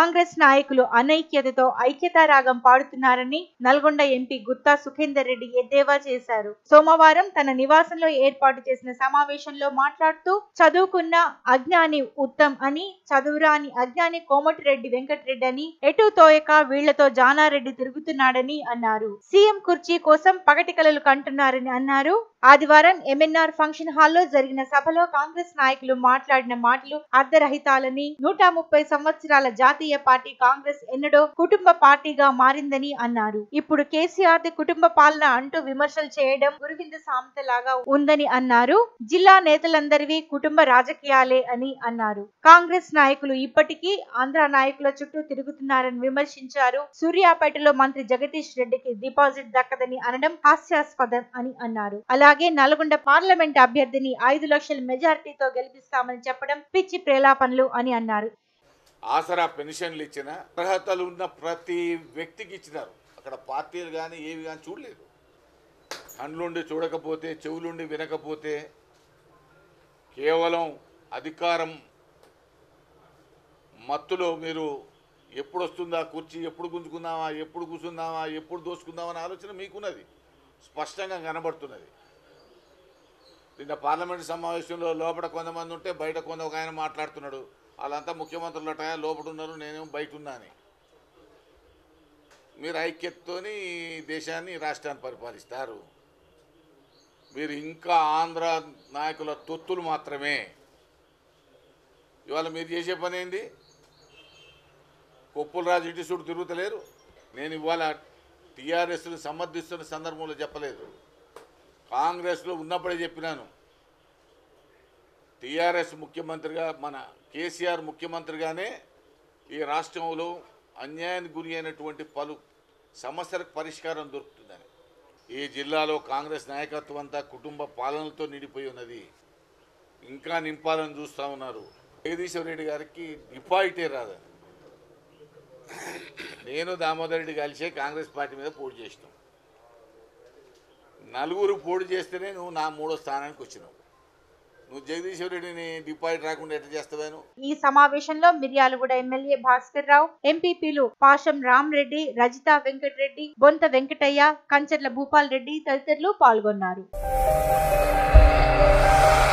కాంగ్రెస్ నాయకులు అనైక్యతతో ఐక్యతా రాగం పాడుతున్నారని నల్గొండ ఎంపీ గుత్తా సుఖేందర్ రెడ్డి ఎద్దేవా చేశారు సోమవారం తన నివాసంలో ఏర్పాటు చేసిన సమావేశంలో మాట్లాడుతూ చదువుకున్న అజ్ఞాని ఉత్తమ్ అని చదువురాని అజ్ఞాని కోమటిరెడ్డి వెంకటరెడ్డి అని ఎటు తోయక వీళ్లతో జానారెడ్డి తిరుగుతున్నాడని అన్నారు సీఎం కుర్చీ కోసం పగటి కలలు కంటున్నారని అన్నారు ఆదివారం ఎంఎన్ఆర్ ఫంక్షన్ హాల్లో జరిగిన సభలో కాంగ్రెస్ నాయకులు మాట్లాడిన మాటలు అర్ధరహితాలని నూట ముప్పై సంవత్సరాల జాతీయ పార్టీ కాంగ్రెస్ ఎన్నడో కుటుంబ పార్టీగా మారిందని అన్నారు ఇప్పుడు కేసీఆర్ ది కుటుంబ పాలన అంటూ విమర్శలు చేయడం గురువింద సామెతలాగా ఉందని అన్నారు జిల్లా నేతలందరివి కుటుంబ రాజకీయాలే అని అన్నారు కాంగ్రెస్ నాయకులు ఇప్పటికీ ఆంధ్ర నాయకుల చుట్టూ తిరుగుతున్నారని విమర్శించారు సూర్యాపేటలో మంత్రి జగదీష్ రెడ్డికి డిపాజిట్ దక్కదని అనడం హాస్యాస్పదం అని అన్నారు అలాగే నల్గొండ పార్లమెంట్ అభ్యర్థిని ఐదు లక్షల మెజారిటీతో గెలిపిస్తామని చెప్పడం పిచ్చి ప్రేలాపనలు అని అన్నారు ఆసరా పెన్షన్లు ఇచ్చిన అర్హతలు ఉన్న ప్రతి వ్యక్తికి ఇచ్చినారు అక్కడ పార్టీలు కానీ ఏవి కానీ చూడలేదు కళ్ళుండి చూడకపోతే చెవులుండి వినకపోతే కేవలం అధికారం మత్తులో మీరు ఎప్పుడు వస్తుందా కుర్చీ ఎప్పుడు గుంజుకుందామా ఎప్పుడు కూర్చుందామా ఎప్పుడు దోచుకుందామా అనే ఆలోచన మీకున్నది స్పష్టంగా కనబడుతున్నది నిన్న పార్లమెంట్ సమావేశంలో లోపల కొంతమంది ఉంటే బయట కొంత ఒక ఆయన మాట్లాడుతున్నాడు వాళ్ళంతా ముఖ్యమంత్రులట లోపల ఉన్నారు నేనేమో బయట ఉన్నా అని మీరు ఐక్యతతోని ఈ దేశాన్ని ఈ రాష్ట్రాన్ని పరిపాలిస్తారు మీరు ఇంకా ఆంధ్ర నాయకుల తొత్తులు మాత్రమే ఇవాళ మీరు చేసే పని ఏంది కొప్పుల రాజు ఇటు చూడు తిరుగుతలేరు నేను ఇవాళ టీఆర్ఎస్ని సమర్థిస్తున్న సందర్భంలో చెప్పలేదు కాంగ్రెస్లో ఉన్నప్పుడే చెప్పినాను టీఆర్ఎస్ ముఖ్యమంత్రిగా మన కేసీఆర్ ముఖ్యమంత్రిగానే ఈ రాష్ట్రంలో అన్యాయానికి గురి అయినటువంటి పలు సమస్యలకు పరిష్కారం దొరుకుతుందని ఈ జిల్లాలో కాంగ్రెస్ నాయకత్వం అంతా కుటుంబ పాలనతో నిండిపోయి ఉన్నది ఇంకా నింపాలని చూస్తూ ఉన్నారు జగదీశ్వర రెడ్డి గారికి డిపాజిటే రాదని నేను దామోదర్ రెడ్డి కలిసే కాంగ్రెస్ పార్టీ మీద పోటీ చేసినాం నలుగురు పోటీ చేస్తేనే నువ్వు నా మూడో స్థానానికి వచ్చినావు నువ్వు జగదీశ్వర రెడ్డిని డిపాజిట్ రాకుండా ఎట్లా చేస్తావాను ఈ సమావేశంలో మిర్యాలగూడ ఎమ్మెల్యే భాస్కర్ రావు ఎంపీపీలు పాషం రామరెడ్డి రజిత వెంకటరెడ్డి బొంత వెంకటయ్య కంచర్ల భూపాల్ రెడ్డి తదితరులు పాల్గొన్నారు